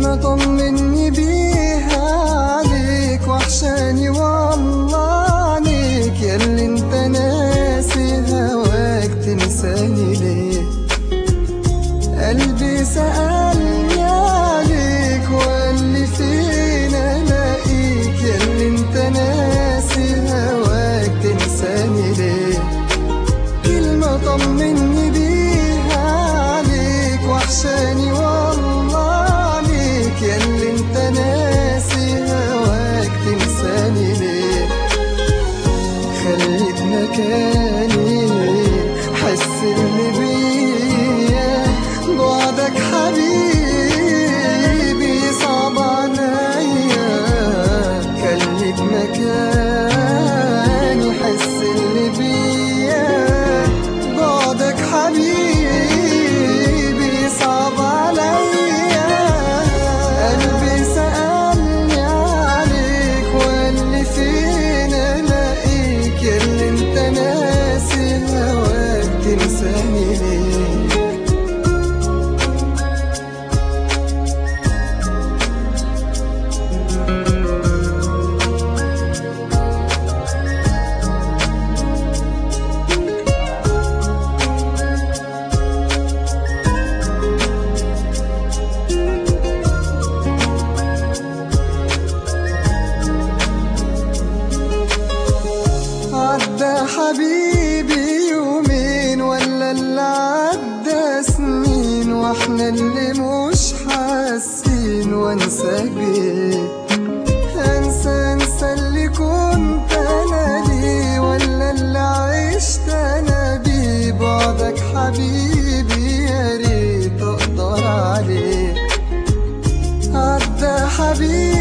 كلمة طمني بيها عليك وحشاني والله عليك ياللي انت ناسي هواك تنساني ليه قلبي سألني عليك وقال لي فين الاقيك ياللي انت ناسي هواك تنساني ليه كلمة طمني بيها عليك وحشاني والله عليك ياللي انت ناسي هواك تنساني ليه خليت مكاني حس اللي بيا بعدك حبيبي صعب عليا خليك مكاني حس اللي بيا بعدك حبيبي صعب عليا قلبي سألني عليك وقال لي فين الاقيك ياللي انت ناسي هواك تنساني ليه عدى حبيبي يومين ولا اللي عدى سنين واحنا اللي مش حاسين وانساك بيه انسى انسى اللي كنت انا ليه ولا اللي عشت انا بيه بعدك حبيبي يا ريت اقدر عليه عدى حبيبي